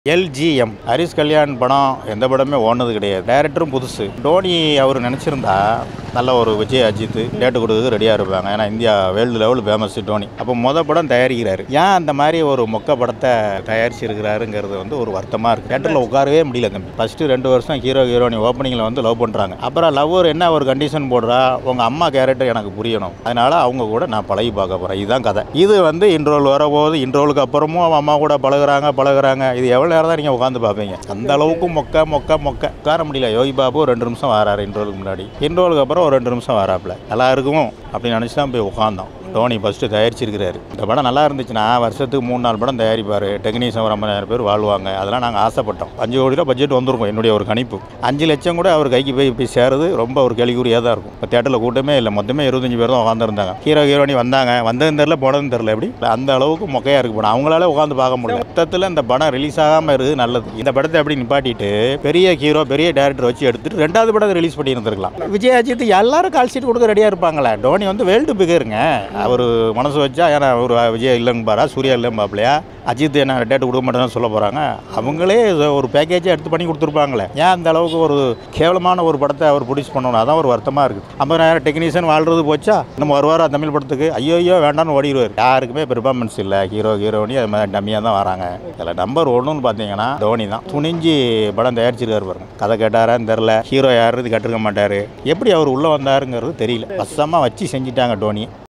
LGM Harish Kalyan படம் எந்த படமே ஓடுனது கிடையாது டேரக்டரும் புதுசு டோனி அவர் நினச்சிருந்தா நல்ல ஒரு விஜய் அஜித் டேட்டு கொடுக்குறது ரெடியாக இருப்பாங்க ஏன்னா India world level famous Dhoni அப்போ மொத படம் தயாரிக்கிறாரு ஏன் அந்த மாதிரி ஒரு மொக்க படத்தை தயாரிச்சிருக்கிறாருங்கிறது வந்து ஒரு வருத்தமாக இருக்குது தேட்டரில் உட்காரவே முடியல தம்பி ஃபஸ்ட்டு ரெண்டு வருஷம் ஹீரோ ஹீரோனி ஓப்பனிங்கில் வந்து லவ் பண்ணுறாங்க அப்புறம் லவ்வர் என்ன ஒரு கண்டிஷன் போடுறா உங்கள் அம்மா கேரக்டர் எனக்கு புரியணும் அதனால அவங்க கூட நான் பழகி பார்க்க போகிறேன் இதுதான் கதை இது வந்து இன்ட்ரோல் வரபோது இன்ட்ரோலுக்கு அப்புறமும் அவன் அம்மா கூட பழகுறாங்க பழகுறாங்க இது எவ்வளோ நேரம் தான் நீங்கள் உட்காந்து பார்ப்பீங்க அந்த அளவுக்கு மொக்க மொக்க மொக்க உட்கார முடியல யோகி பாபு ரெண்டு நிமிஷம் வராரு இன்ட்ரோலுக்கு முன்னாடி இன்ட்ரோலுக்கு அப்புறம் ஒரு ரெண்டு நிமிஷம் வராப்புல நல்லா இருக்கும் அப்படின்னு நினச்சி தான் போய் உட்காந்தோம் டோனி ஃபஸ்ட்டு தயாரிச்சிருக்கிறாரு இந்த படம் நல்லா இருந்துச்சுன்னா வருஷத்துக்கு மூணு நாலு படம் தயாரிப்பார் டெக்னீஷியன் ஒரு ஐம்பதாயிரம் பேர் வாழ்வாங்க அதெல்லாம் நாங்கள் ஆசைப்பட்டோம் அஞ்சு கோடி ரூபா பட்ஜெட் வந்திருக்கும் என்னுடைய ஒரு கணிப்பு அஞ்சு லட்சம் கூட அவர் கைக்கு போய் போய் சேருது ரொம்ப ஒரு கேள்விக்குறியாக தான் இருக்கும் இப்போ தேட்டரில் கூட்டமே இல்லை மொத்தமே இருபத்தஞ்சு பேர் தான் உட்காந்துருந்தாங்க ஹீரோ ஹீரோனி வந்தாங்க வந்ததும் தெரில போனதும் தெரில எப்படி அந்த அளவுக்கு மொக்கையாக இருக்கு படம் அவங்களால உட்காந்து பார்க்க முடியல மொத்தத்தில் இந்த படம் ரிலீஸ் ஆகாமல் இருக்குது நல்லது இந்த படத்தை அப்படி நிப்பாட்டிட்டு பெரிய ஹீரோ பெரிய டேரக்டர் வச்சு எடுத்துட்டு ரெண்டாவது படத்தை ரிலீஸ் பண்ணி இருந்திருக்கலாம் விஜய் அஜித் எல்லாரும் கால் ஷீட் கொடுக்க ரெடியாக இருப்பாங்களே டோனி வந்து வேர்ல்டு பிகருங்க அவர் மனசு வச்சா ஏன்னா ஒரு விஜய் இல்லைங்க பாரா சூர்யா இல்லைன்னு பாப்பிலையா அஜித் என்ன டேட்டு கொடுக்க மாட்டேன்னு சொல்ல போகிறாங்க அவங்களே இதை ஒரு பேக்கேஜை எடுத்து பண்ணி கொடுத்துருப்பாங்களே ஏன் அந்த அளவுக்கு ஒரு கேவலமான ஒரு படத்தை அவர் ப்ரொடியூஸ் பண்ணணும் அதான் ஒரு வருத்தமாக இருக்குது ஐம்பதாயிரம் டெக்னீஷியன் வாழ்றது போச்சா நம்ம வருவாரா தமிழ் படத்துக்கு ஐயோ ஐயோ வேண்டாம்னு ஓடிடுவார் யாருக்குமே பெர்ஃபார்மன்ஸ் இல்லை ஹீரோ ஹீரோனி அது மாதிரி டம்மியாக தான் வராங்க இதில் நம்பர் ஒன்றுன்னு பார்த்தீங்கன்னா தோனி தான் துணிஞ்சு படம் தயாரிச்சிருக்காரு பாருங்க கதை கேட்டாரான்னு தெரில ஹீரோ யாருது கேட்டிருக்க மாட்டார் எப்படி அவர் உள்ளே வந்தாருங்கிறது தெரியல வசமாக வச்சு செஞ்சிட்டாங்க டோனி